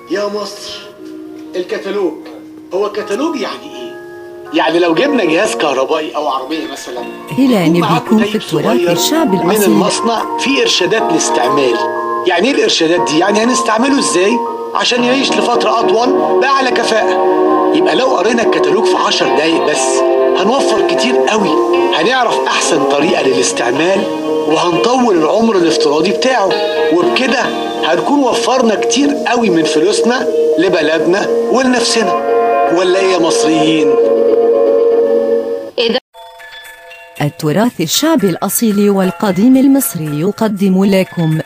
يا مصر الكتالوج هو كتالوج يعني ايه؟ يعني لو جبنا جهاز كهربائي او عربيه مثلا هلال معاه بيكون في كتيب التراث صغير الشعب من الأصيل المصنع في ارشادات للاستعمال يعني ايه الارشادات دي؟ يعني هنستعمله ازاي عشان يعيش لفتره اطول باعلى كفاءه يبقى لو قرينا الكتالوج في 10 دقايق بس هنوفر كتير قوي هنعرف احسن طريقه للاستعمال وهنطول العمر الافتراضي بتاعه وبكده هنكون وفرنا كتير قوي من فلوسنا لبلدنا ولنفسنا ولا ايه يا مصريين التراث الشعبي الأصيل والقديم المصري يقدم لكم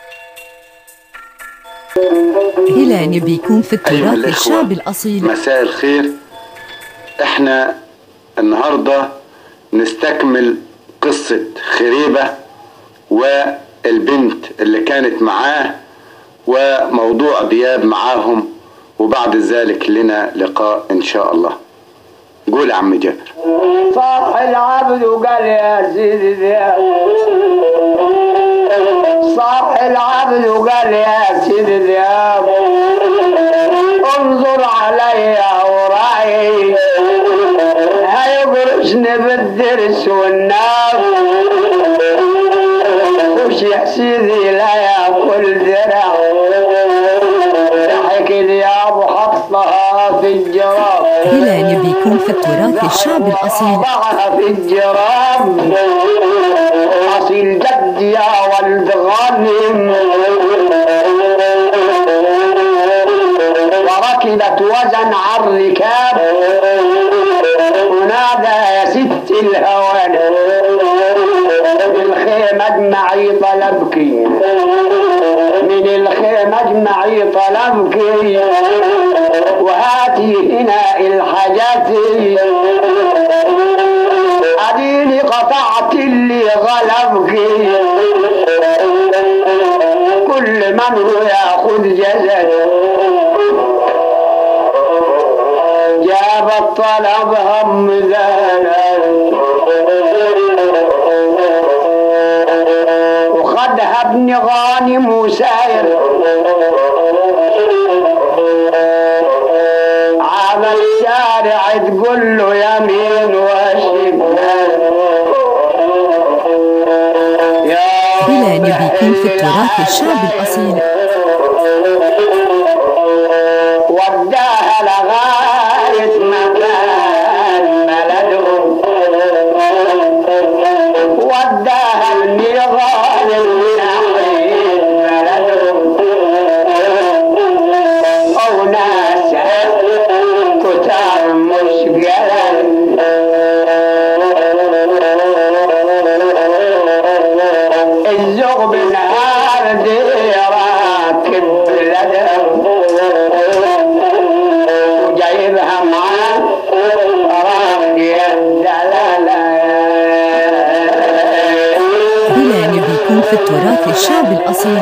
هلال بيكون في أيها التراث الإخوة الشعبي الأصيل مساء الخير احنا النهاردة نستكمل قصة خريبة والبنت اللي كانت معاه وموضوع دياب معاهم وبعد ذلك لنا لقاء ان شاء الله قول يا عم جابر صاح العبد وقال يا سيدي ذياب صاح العبد وقال يا سيدي ذياب انظر علي وراعي هيقرشني بالدرس والنار وش يا سيدي لا ياكل درع ضحك ذياب وحطها في الجراب هلال بيكون في التراث الشعبي الأصيل وضعها في الجراب أصيل جد يا ولد غانم وركبت وزن على الركاب ونادى يا ست الهوان الخيمة اجمعي طلبك من الخيمة اجمعي طلبك وهاتي هنا الحاجات اديني قطعت اللي غلبك كل من هو ياخذ جزل جاب الطلب هم وخدها ابن غانم وساير على الشارع تقول له يمين وشمال يا هلال بيكون في التراث الشعبي الأصيل وداها لغاية مكان بلدهم وداها النظام من ناحية بلدهم أو ناس كتار مش الزغ بالنهار دي راكب بلدهم وجايبها معاه راح الدلالة هلال بيكون في التراث الشعبي الأصيل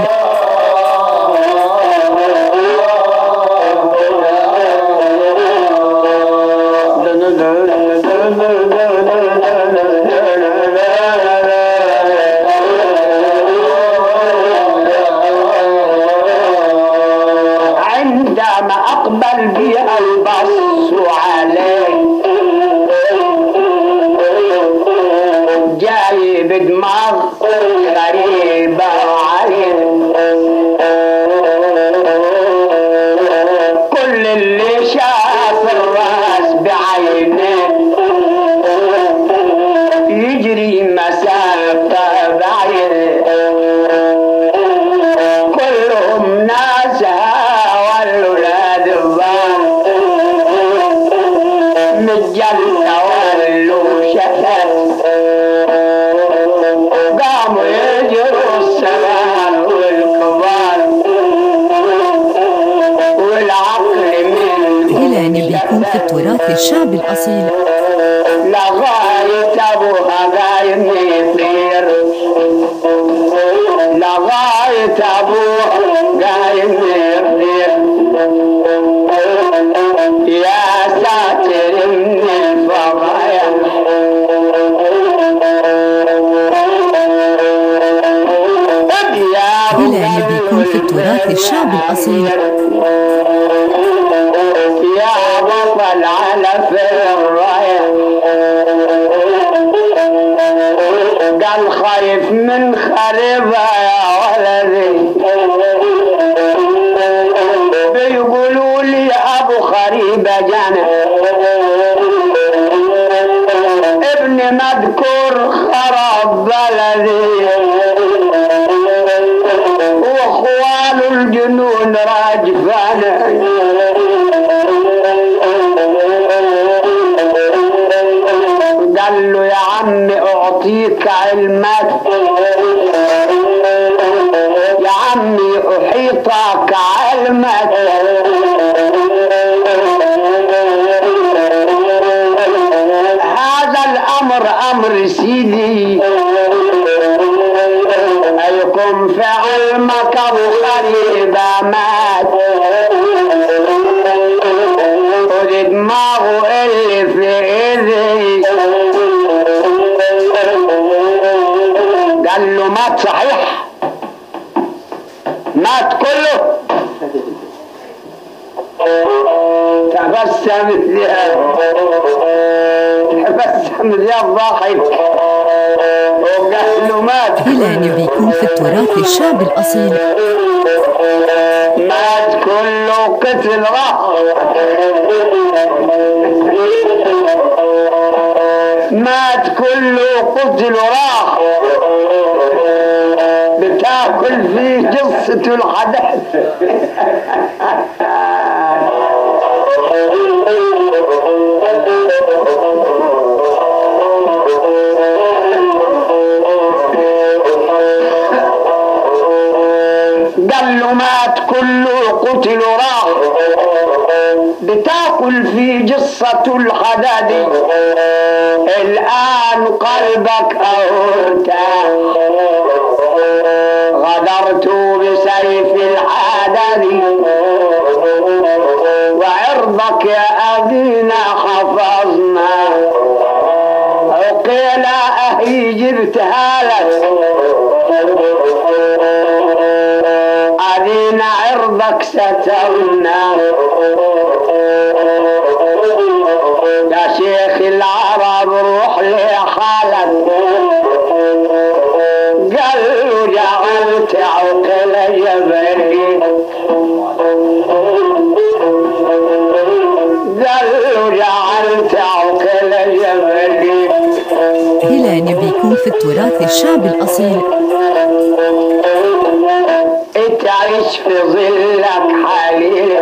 عندما أقبل بها البص عليه جاي بدماغ غريبة عليه كل اللي شاف الراس بعينه يجري مسافة بعيدة كلهم ناسها والولاد الضال متجلة ولوا شتت قاموا يجروا السمان والكبار والعقل من هلال بيكون في التراث الشعبي الأصيل لغاية أبوها قايم يطير لغاية أبوها قايم يطير يا ساتر من الفضايا هلال بيكون في التراث الشعبي الأصيل في الرايح قال خايف من خريبة يا ولدي بيقولوا لي ابو خريبة جانا ابن مذكور خرب بلدي واخوان الجنون راجفانا قال له يا عم اعطيك علمك يا عمي احيطك علمك هذا الامر امر سيدي ايكم في علمك ابو خريبه مات ودماغه اللي في ايدي قال له مات صحيح مات كله تبسم ذياب تبسم ذياب ضاحك وقال له مات هلال بيكون في التراث الشعبي الأصيل مات كله قتل راح مات كله قتل راح بتاكل فيه قصة الحدث قال له مات كله قتل راح بتاكل في قصة الحدادي الآن قلبك ارتاح غدرت بسيف الحدادي وعرضك يا أبينا حفظنا وقيل أهي جبتها لك أدينا عرضك سترنا يا شيخ العرب روح لحالك قال له جعلت عقل جبلي قال له جعلت عقل جبلي هلال بيكون في التراث الشعبي الأصيل تعيش في ظلك حليل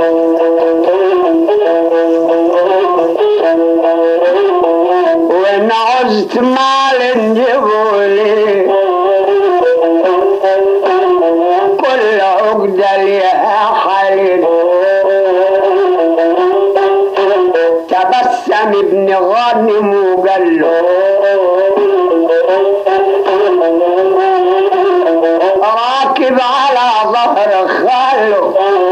وان عزت مال جبولي كل عقدة لها حليل تبسم ابن غانم وقال له راكب على ظهر خاله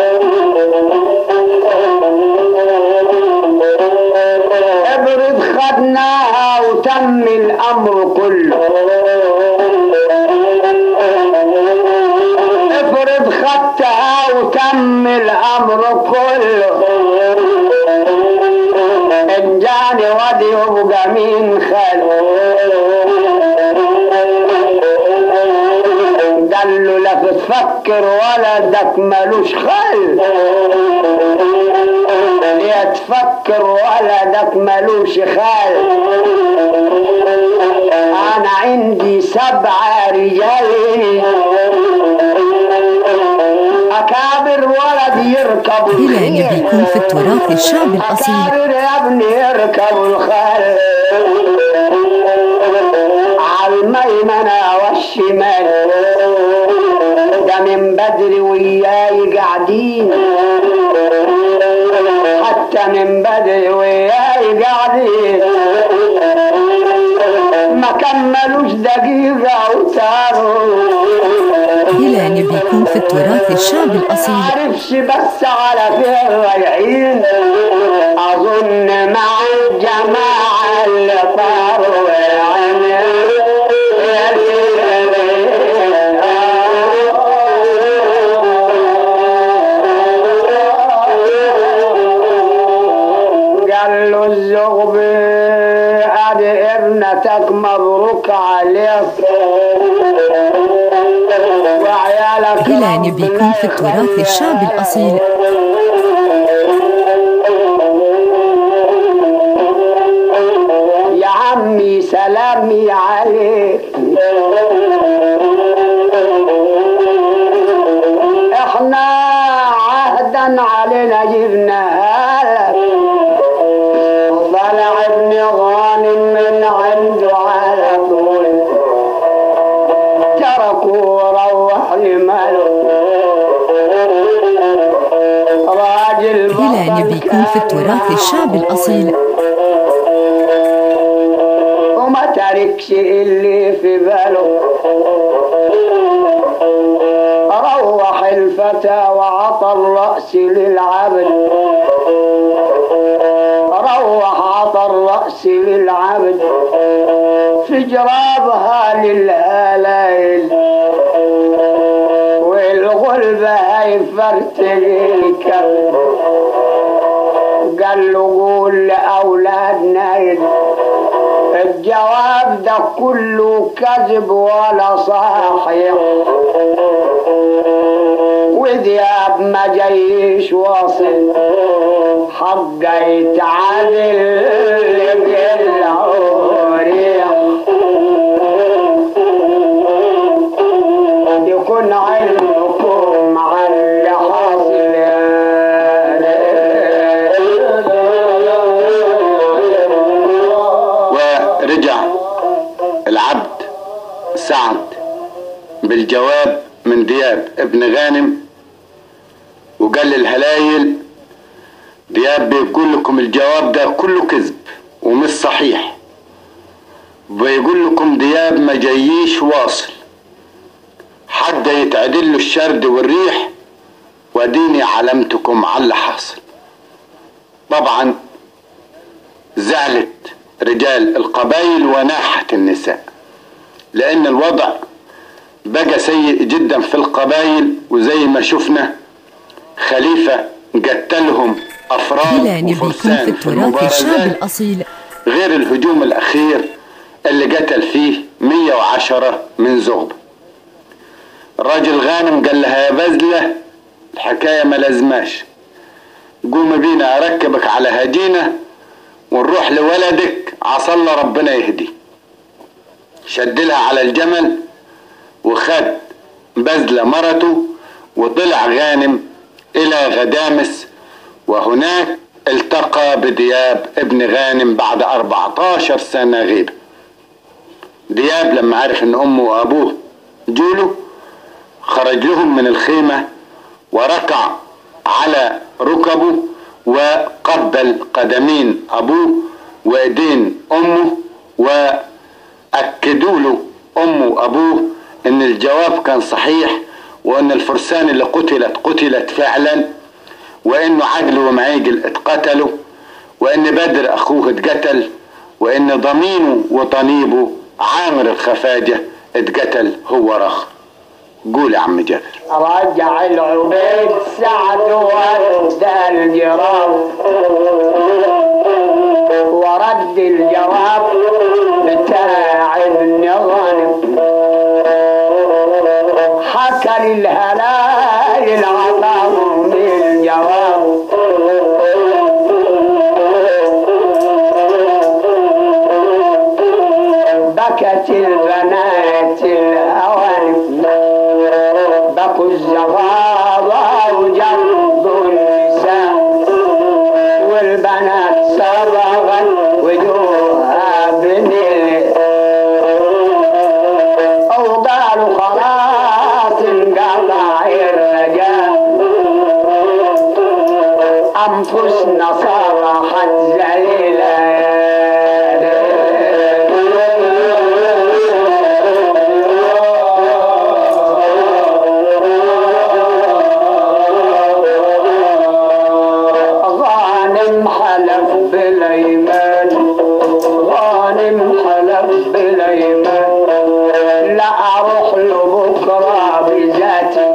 ابرد خدناها وتم الامر كله افرض خدتها وتم الامر كله ان جاني ودي يبقى مين خاله قال له لا تفكر ولدك ملوش خل لا تفكر ولدك ملوش خل انا عندي سبعة رجال اكابر ولد يركب هلال بيكون في التراث الشعبي الأصيل أكابر يا ابني يركب الخل على الميمنة والشمال ده من بدري وياي قاعدين حتى من بدري وياي قاعدين ما كملوش دقيقة وتاروا هلال بيكون في التراث الشعبي الأصيل عارفش بس على فين رايحين اظن مع الجماعة اللي طاروا يعني قال زغبي ادي ابنتك مبروك عليك وعيالك هلال بيكون في التراث الشعبي الأصيل يا عمي سلامي عليك احنا عهدا علينا جبناها لك وطلع ابن غانم من عنده على طول تركوا وروح لماله راجل هلال بطل بيكون في التراث الشعبي الأصيل وما تركش اللي في باله روح الفتى وعطى الرأس للعبد روح عطى الرأس للعبد في جرابها للهلايل والغلبة هيفرتق الكبد قال له قول لأولادنا الجواب ده كله كذب ولا صحيح ودياب ما جايش واصل حق يتعادل بالعوريح يكون علمكم عن اللي حاصل ورجع العبد سعد بالجواب من دياب ابن غانم وقال للهلايل دياب بيقول لكم الجواب ده كله كذب ومش صحيح بيقول لكم دياب ما جاييش واصل حد يتعدل له الشرد والريح واديني علمتكم على اللي حاصل طبعا زعلت رجال القبائل وناحت النساء لان الوضع بقى سيء جدا في القبائل وزي ما شفنا خليفة قتلهم افراد هلال بيكون في وفرسان في التراث الشعبي المبارزات الأصيل غير الهجوم الاخير اللي قتل فيه 110 من زغب الراجل غانم قال لها يا بذلة الحكاية ما لازماش قوم بينا اركبك على هدينة ونروح لولدك عسى الله ربنا يهدي شدلها على الجمل وخد بذلة مرته وطلع غانم الى غدامس وهناك التقى بدياب ابن غانم بعد 14 سنة غيبة دياب لما عرف ان امه وابوه جوله خرج لهم من الخيمة وركع على ركبه وقبل قدمين ابوه وايدين امه واكدوا له امه وابوه ان الجواب كان صحيح وان الفرسان اللي قتلت قتلت فعلا وانه عجل ومعيجل اتقتلوا وان بدر اخوه اتقتل وان ضمينه وطنيبه عامر الخفاجة اتقتل هو رخ قول يا عم جابر رجع العبيد سعد ودى الجراب ورد الجواب بتاع ابن غانم حكى للهلايل عطاهم الجواب بكت البنات الهوانم بكوا الزغابة وجنبوا النساء والبنات صبغت وجوهها بنيل وقالوا خلاص انقطع الرجاء أنفسنا صرحت ذليلة غانم حلف بالايمان غانم حلف بالايمان لا اروح له بكره بذاتي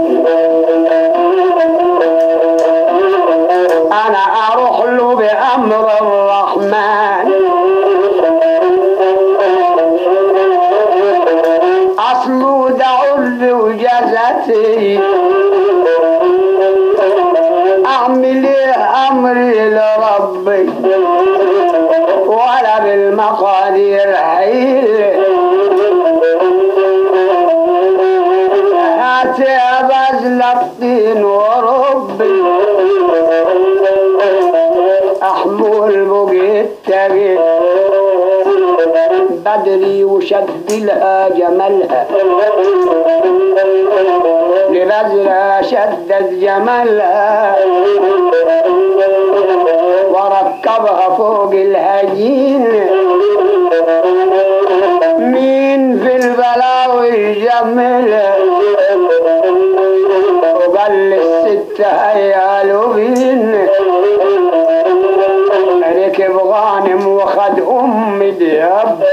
انا اروح له بامر الرحمن امري لربي ولا بالمقادير حيل هات يا بذل الطين وربي احمل بقي التبي بدري وشد لها جملها لبذلها شدد جملها وركبها فوق الهجين مين في البلاوي يجملها وقال للست هيا لبين ركب غانم وخد ام دياب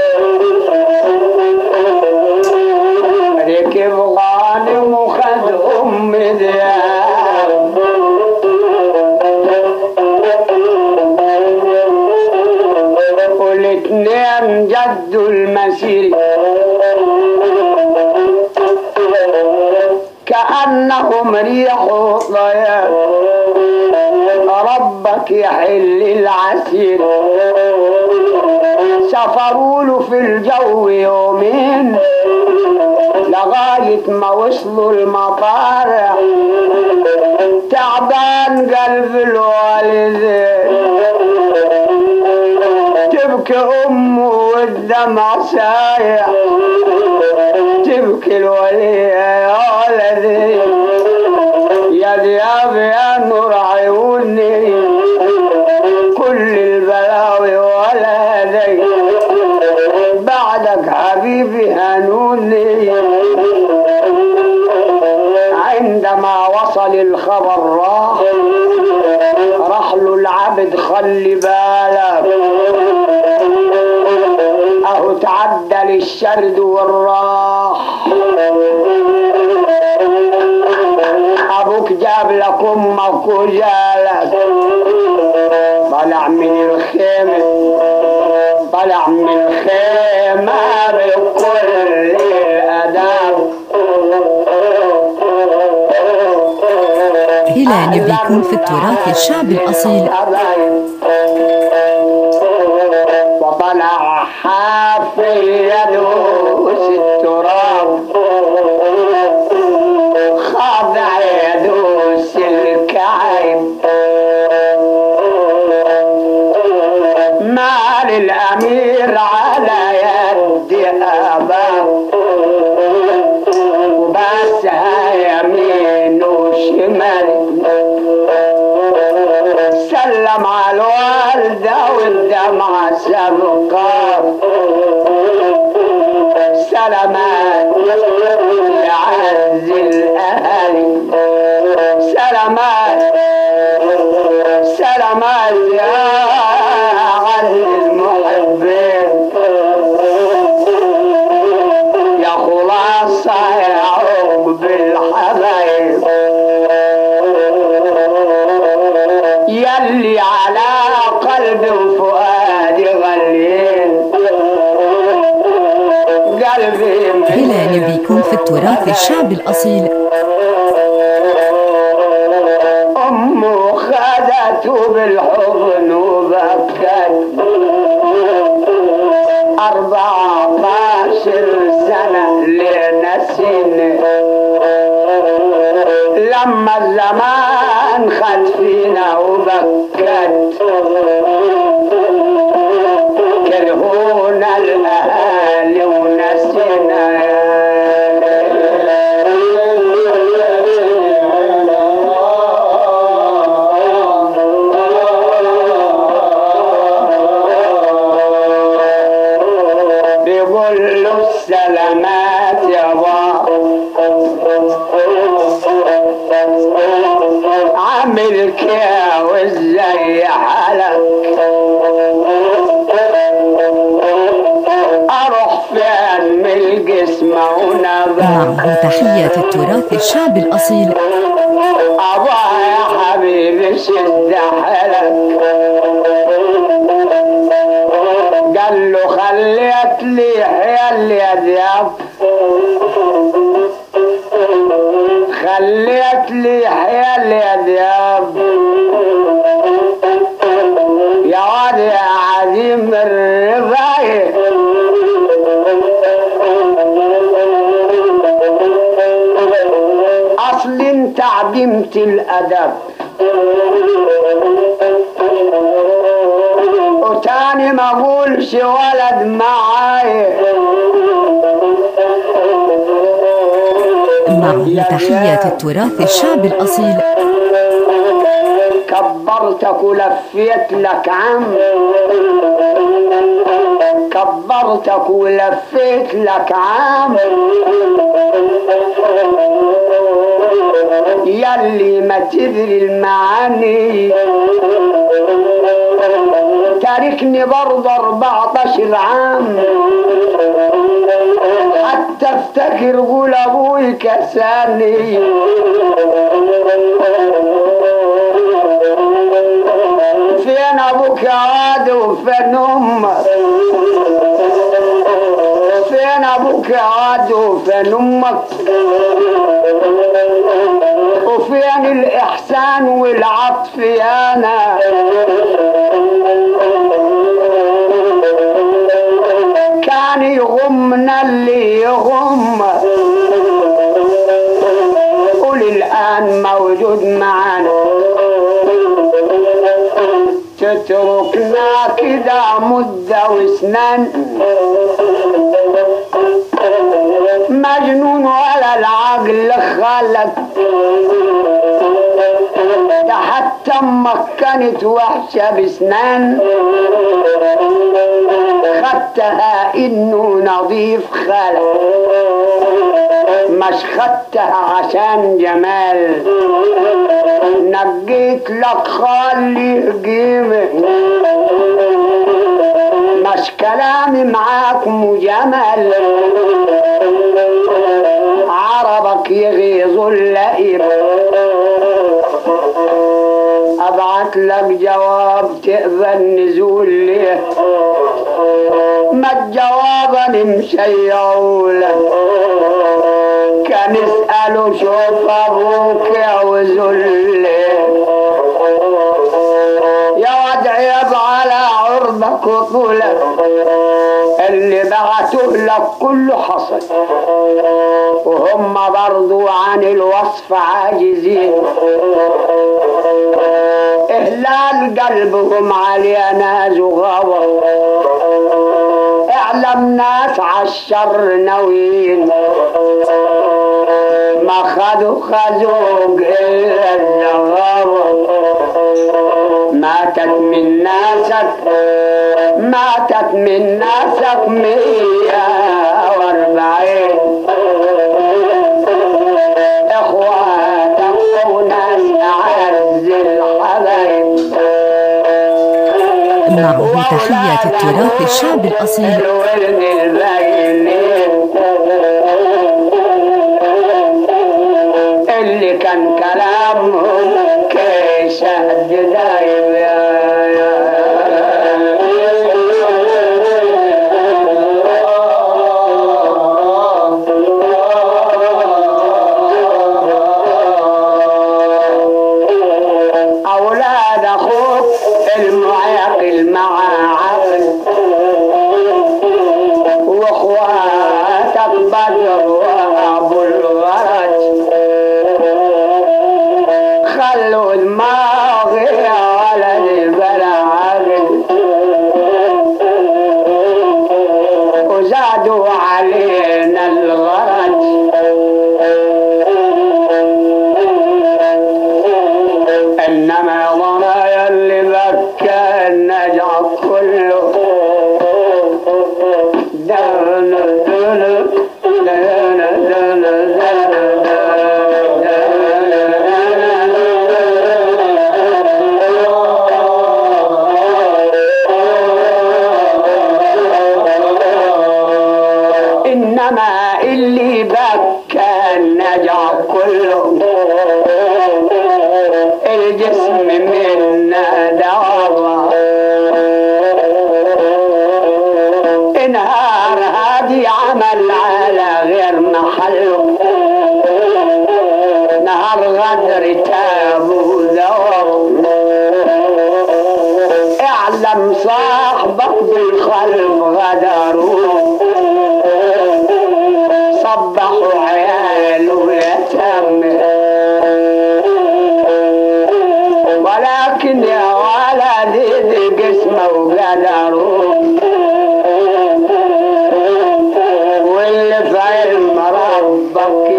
ركب غانم وخد ام دياب والاتنين جدوا المسير كأنهم ريح طيار ربك يحل العسير سافروا له في الجو يومين لغاية ما وصلوا المطار تعبان قلب الوالدين تبكي أمه والدمع سايح تبكي الولية يا ولدي يا دياب يا نور عيوني كل البلاوي ولدي بعدك حبيبي هنوني عندما وصل الخبر راح راح له العبد خلي بالك اهو تعدى للشرد والراح ابوك جاب لك امك وجالك طلع من الخيمة طلع من الخيمة بكل الاداب هلال بيكون في التراث الشعبي الأصيل وطلع حافي يدوس التراب خاضع يدوس الكعب مال الأمير على يد أباه وبسها يمين وشمال سلم على الوالدة والدمعة سبقة سلامات لعز الأهل سلامات سلامات يا عز المحبين يا خلاصة يا عقب الحبايب يلي على قلبي وفؤادي غليل قلبي هلال بيكون في التراث الشعبي الأصيل أمه خدته بالحضن وبكت أربعة عشر سنة لنسين لما الزمان خد فينا وبكت كرهونا الأهالي ونسينا بيقول له السلامات يا عامل كده وازاي حالك اروح فين من الجسم ونبات معه تحيات التراث الشعبي الأصيل أبا يا حبيبي شد حيلك قال له خليت لي حيل يا دياب خليت لي حيل يا دياب عظيم الرفاية اصل انت عدمت الادب وتاني ما اقولش ولد معايا مع تحيات التراث الشعبي الأصيل كبرتك ولفيت لك عم كبرتك ولفيت لك عام يلي ما تدري المعاني تاركني برضه 14 عام حتى افتكر قول ابوي كساني فين ابوك يا واد وفين امك فين ابوك يا واد وفين امك وفين الاحسان والعطف يا انا كان يغمنا اللي يغم قول الان موجود معانا تتركنا كده مدة وسنان مجنون ولا العقل خلق ده حتى امك كانت وحشة بسنان خدتها انه نظيف خلق مش خدتها عشان جمال نجيت لك خلي قيمة مش كلامي معاك مجمل عربك يغيظ اللئيم ابعت لك جواب تقبل نزول ليه ما الجواب انا مشيعولك كان اسأله شوف ابوك يا وزل يا واد عيب على عرضك وطولك اللي بعته لك كله حصل وهم برضو عن الوصف عاجزين إهلال قلبهم علينا زغاوة اعلم ناس عالشر ناويين ما خدوا خزوق إلا الزغاوة ماتت من ناسك ماتت من ناسك مية واربعين اخواتك وناس اعز الحبايب مع تحيات التراث الشعبي الأصيل الولد الباينين اللي كان كلامهم كشهد دايم يا أولاد أخوك المعاقل مع عقل واخواتك بدر وابو الورد خلوا دماغي يا ولدي بلا عقل وزادوا علينا الغرج انما ضنايا اللي بكى النجع كله دون دون دون دون انما اللي بكى النجع كله الجسم منا دوا انهار هادي عمل على غير محله نهار غدر تابو ذوق اعلم صاحبك قدره واللي في علم ربك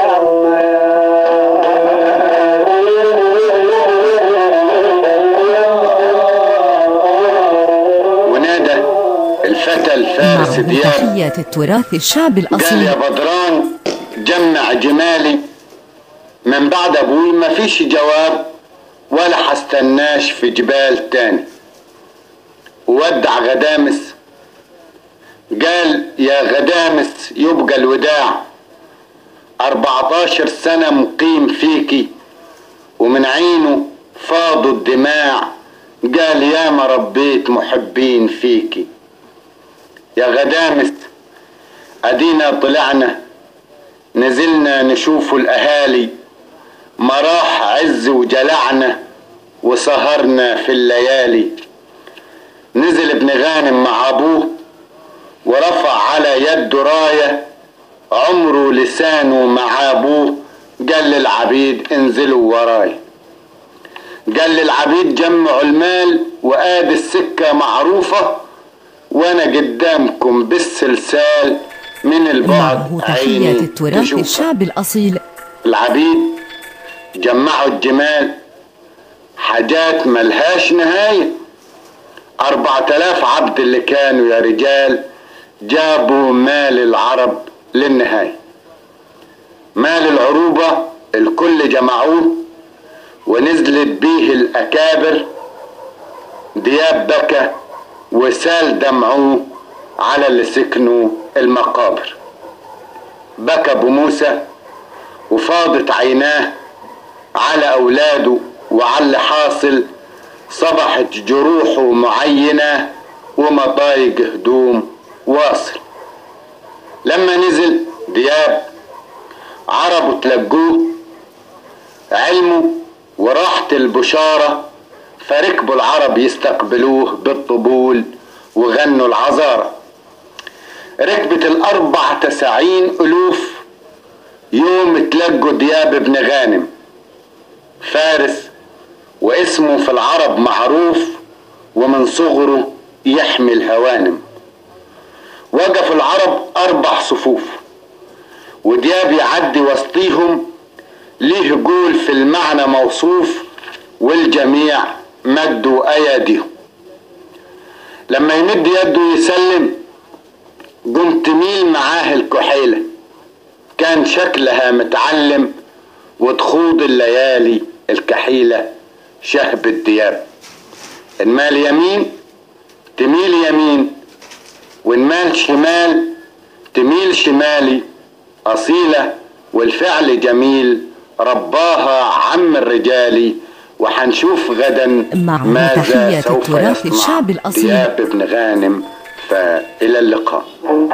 يتم ونادى الفتى الفارس معه دياب تحيات التراث الشعب قال الأصيل يا بدران جمع جمالي من بعد ابوي ما فيش جواب ولا حستناش في جبال تاني وودع غدامس قال يا غدامس يبقى الوداع أربعتاشر سنة مقيم فيكي ومن عينه فاضوا الدماع قال يا ما ربيت محبين فيكي يا غدامس ادينا طلعنا نزلنا نشوف الاهالي ما راح عز وجلعنا وسهرنا في الليالي نزل ابن غانم مع ابوه ورفع على يده رايه عمره لسانه مع ابوه قال للعبيد انزلوا وراي قال للعبيد جمعوا المال وادي السكه معروفه وانا قدامكم بالسلسال من البعد معه عيني تحيات التراث تشوفها. الشعب الأصيل العبيد جمعوا الجمال حاجات ملهاش نهاية أربعة آلاف عبد اللي كانوا يا رجال جابوا مال العرب للنهاية مال العروبة الكل جمعوه ونزلت بيه الأكابر دياب بكى وسال دمعوه على اللي سكنوا المقابر بكى ابو موسى وفاضت عيناه على اولاده وعلى اللي حاصل صبحت جروحه معينه ومضايق هدوم واصل لما نزل دياب عربه تلقوه علمه وراحة البشارة فركبوا العرب يستقبلوه بالطبول وغنوا العذارة ركبت الأربع تسعين ألوف يوم تلقوا دياب بن غانم فارس واسمه في العرب معروف ومن صغره يحمي الهوانم وقف العرب أربع صفوف ودياب يعدي وسطيهم ليه قول في المعنى موصوف والجميع مدوا أيديهم لما يمد يده يسلم قمت تميل معاه الكحيلة كان شكلها متعلم وتخوض الليالي الكحيلة شهب الدياب إن مال يمين تميل يمين وإن مال شمال تميل شمالي أصيلة والفعل جميل رباها عم الرجال وحنشوف غدا معه ماذا تحيات سوف التراث يصنع الشعب الأصيل. دياب بن غانم فإلى اللقاء